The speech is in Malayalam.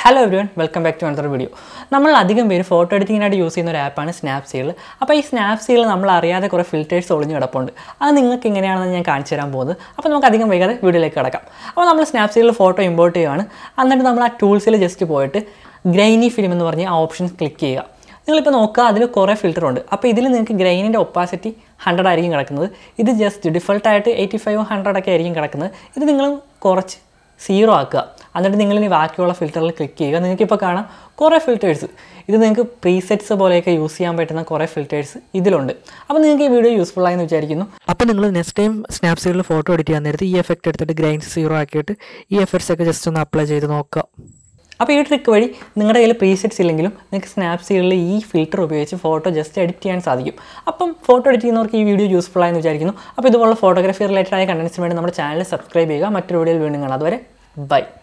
hello everyone welcome back to another video നമ്മൾ അധികം പേര് ഫോട്ടോ എഡിറ്റിങ്ങിനായിട്ട് യൂസ് ചെയ്യുന്ന ഒരു ആപ്പാണ് സ്നാപ്സീൽ അപ്പോൾ ഈ സ്നാപ്സീൽ നമ്മൾ അറിയാതെ കുറേ ഫിൽറ്റേഴ്സ് ഒളിഞ്ഞു കിടപ്പുണ്ട് അത് നിങ്ങൾക്ക് എങ്ങനെയാണെന്ന് ഞാൻ കാണിച്ചു തരാൻ പോകുന്നത് അപ്പോൾ നമുക്ക് അധികം വൈകാതെ വീഡിയോയിലേക്ക് കിടക്കാം അപ്പോൾ നമ്മൾ സ്നാപ്സീലിൽ ഫോട്ടോ ഇമ്പോർട്ട് ചെയ്യുകയാണ് എന്നിട്ട് നമ്മൾ ആ ടൂൾസിൽ ജസ്റ്റ് പോയിട്ട് ഗ്രൈനി ഫിലിം എന്ന് പറഞ്ഞ് ആ ഓപ്ഷൻ ക്ലിക്ക് ചെയ്യുക നിങ്ങളിപ്പോൾ നോക്കുക അതിൽ കുറേ ഫിൽറ്റർ ഉണ്ട് അപ്പോൾ ഇതിൽ നിങ്ങൾക്ക് ഗ്രൈനിൻ്റെ ഒപ്പാസിറ്റി ഹൺഡ്രഡ് ആയിരിക്കും കിടക്കുന്നത് ഇത് ജസ്റ്റ് ഡിഫൾട്ടായിട്ട് എയ്റ്റി ഫൈവ് ഹൺഡ്രഡ് ഒക്കെ ആയിരിക്കും കിടക്കുന്നത് ഇത് നിങ്ങൾ കുറച്ച് സീറോ ആക്കുക എന്നിട്ട് നിങ്ങൾ ഇനി ബാക്കിയുള്ള ഫിൽറ്ററിൽ ക്ലിക്ക് ചെയ്യുക നിങ്ങൾക്ക് ഇപ്പോൾ കാണാം കുറേ ഫിൽറ്റേഴ്സ് ഇത് നിങ്ങൾക്ക് പ്രീസെറ്റ്സ് പോലെയൊക്കെ യൂസ് ചെയ്യാൻ പറ്റുന്ന കുറേ ഫിൽറ്റേഴ്സ് ഇതിലുണ്ട് അപ്പോൾ നിങ്ങൾക്ക് ഈ വീഡിയോ യൂസ്ഫുൾ ആയെന്ന് വിചാരിക്കുന്നു അപ്പോൾ നിങ്ങൾ നെക്സ്റ്റ് ടൈം സ്നാപ്സീഡിൽ ഫോട്ടോ എഡിറ്റ് ചെയ്യാൻ നേരത്ത് ഈ എഫക്റ്റ് എടുത്തിട്ട് ഗ്രൈൻഡ് സീറോ ആക്കിയിട്ട് ഈ എഫക്ട്സ് ഒക്കെ ജസ്റ്റ് ഒന്ന് അപ്ലൈ ചെയ്ത് നോക്കുക അപ്പോൾ ഈ ട്രിക്ക് വഴി നിങ്ങളുടെ കയ്യിൽ പ്രീസെറ്റ്സ് ഇല്ലെങ്കിലും നിങ്ങൾക്ക് സ്നാപ്സീഡിൽ ഈ ഫിൽറ്റർ ഉപയോഗിച്ച് ഫോട്ടോ ജസ്റ്റ് എഡിറ്റ് ചെയ്യാൻ സാധിക്കും അപ്പം ഫോട്ടോ എഡിറ്റ് ചെയ്യുന്നവർക്ക് ഈ വീഡിയോ യൂസ്ഫുൾ ആയെന്ന് വിചാരിക്കുന്നു അപ്പോൾ ഇതുപോലുള്ള ഫോട്ടോഗ്രാഫി റിലേറ്റഡ് ആയ കണ്ടൻസിന് വേണ്ടി നമ്മുടെ ചാനൽ സബ്സ്ക്രൈബ് ചെയ്യുക മറ്റൊരു വീഡിയോയിൽ വീണ്ടും കാണാം അതുവരെ ബൈ